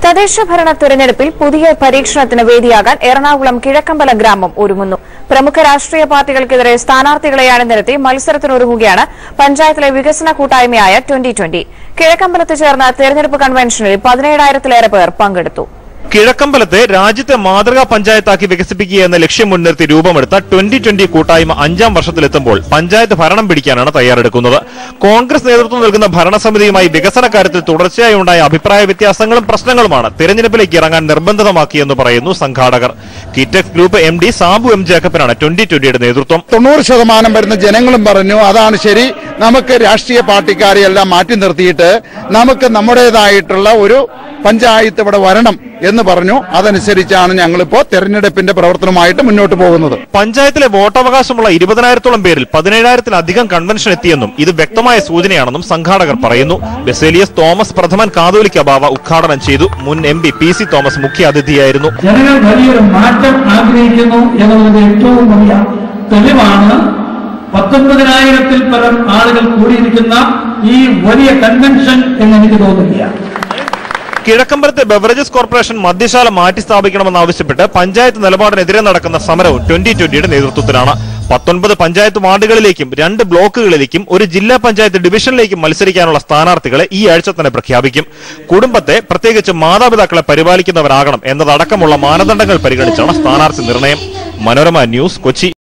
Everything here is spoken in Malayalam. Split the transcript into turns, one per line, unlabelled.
തദ്ദേശ ഭരണ തെരഞ്ഞെടുപ്പിൽ പുതിയ പരീക്ഷണത്തിന് വേദിയാകാൻ എറണാകുളം കിഴക്കമ്പല ഗ്രാമം ഒരുങ്ങുന്നു പ്രമുഖ രാഷ്ട്രീയ പാർട്ടികൾക്കെതിരെ സ്ഥാനാർത്ഥികളെ അണിനിരത്തി മത്സരത്തിനൊരുങ്ങുകയാണ് പഞ്ചായത്തിലെ വികസന കൂട്ടായ്മയായ ട്വന്റി ട്വന്റി കിഴക്കമ്പലത്ത് ചേർന്ന തെരഞ്ഞെടുപ്പ് കൺവെൻഷനിൽ പതിനേഴായിരത്തിലേറെ പേർ പങ്കെടുത്തു
കിഴക്കമ്പലത്തെ രാജ്യത്തെ മാതൃകാ പഞ്ചായത്താക്കി വികസിപ്പിക്കുക എന്ന ലക്ഷ്യം മുൻനിർത്തി രൂപമെടുത്ത ട്വന്റി ട്വന്റി കൂട്ടായ്മ അഞ്ചാം വർഷത്തിലെത്തുമ്പോൾ പഞ്ചായത്ത് ഭരണം പിടിക്കാനാണ് തയ്യാറെടുക്കുന്നത് കോൺഗ്രസ് നേതൃത്വം നൽകുന്ന ഭരണസമിതിയുമായി വികസന കാര്യത്തിൽ തുടർച്ചയായി ഉണ്ടായ അഭിപ്രായ വ്യത്യാസങ്ങളും പ്രശ്നങ്ങളുമാണ് തെരഞ്ഞെടുപ്പിലേക്ക് ഇറങ്ങാൻ നിർബന്ധിതമാക്കിയെന്ന് പറയുന്നു സംഘാടകർ Kitex group M D Sabu M ജേക്കബിനാണ് ട്വന്റി ട്വന്റിയുടെ നേതൃത്വം
തൊണ്ണൂറ് ശതമാനം വരുന്ന ജനങ്ങളും പറഞ്ഞു അതാണ് ശരി നമുക്ക് രാഷ്ട്രീയ പാർട്ടിക്കാരെയെല്ലാം മാറ്റി നിർത്തിയിട്ട് നമുക്ക് നമ്മുടേതായിട്ടുള്ള ഒരു പഞ്ചായത്ത് ഇവിടെ വരണം എന്ന് പറഞ്ഞു അതനുസരിച്ചാണ് ഞങ്ങളിപ്പോ തെരഞ്ഞെടുപ്പിന്റെ പ്രവർത്തനമായിട്ട് മുന്നോട്ട് പോകുന്നത്
പഞ്ചായത്തിലെ വോട്ടവകാശമുള്ള ഇരുപതിനായിരത്തോളം പേരിൽ പതിനേഴായിരത്തിലധികം കൺവെൻഷൻ എത്തിയെന്നും ഇത് വ്യക്തമായ സൂചനയാണെന്നും സംഘാടകർ പറയുന്നു ബെസേലിയസ് തോമസ് പ്രഥമൻ കാതോലിക്ക ബാവ ഉദ്ഘാടനം ചെയ്തു മുൻ M P P C Thomas മുഖ്യാതിഥിയായിരുന്നു
ജനങ്ങൾ വലിയൊരു മാറ്റം ആഗ്രഹിക്കുന്നു എന്നതിന്റെ ഏറ്റവും വലിയ തെളിവാണ് പത്തൊൻപതിനായിരത്തിൽ പരം ആളുകൾ കൂടിയിരിക്കുന്ന ഈ വലിയ കൺവെൻഷൻ എന്ന് എനിക്ക് തോന്നുകയാണ്
കിഴക്കമ്പലത്തെ ബeverages കോർപ്പറേഷൻ മദ്യശാല മാറ്റി സ്ഥാപിക്കണമെന്നാവശ്യപ്പെട്ട് പഞ്ചായത്ത് നിലപാടിനെതിരെ നടക്കുന്ന സമരവും ട്വന്റി ട്വന്റിയുടെ നേതൃത്വത്തിലാണ് പത്തൊൻപത് പഞ്ചായത്ത് വാർഡുകളിലേക്കും രണ്ട് ബ്ലോക്കുകളിലേക്കും ഒരു ജില്ലാ പഞ്ചായത്ത് ഡിവിഷനിലേക്കും മത്സരിക്കാനുള്ള സ്ഥാനാർത്ഥികളെ ഈ ആഴ്ച തന്നെ പ്രഖ്യാപിക്കും കുടുംബത്തെ പ്രത്യേകിച്ച് മാതാപിതാക്കളെ പരിപാലിക്കുന്നവരാകണം എന്നതടക്കമുള്ള മാനദണ്ഡങ്ങൾ പരിഗണിച്ചാണ് സ്ഥാനാർത്ഥി നിർണയം മനോരമ ന്യൂസ് കൊച്ചി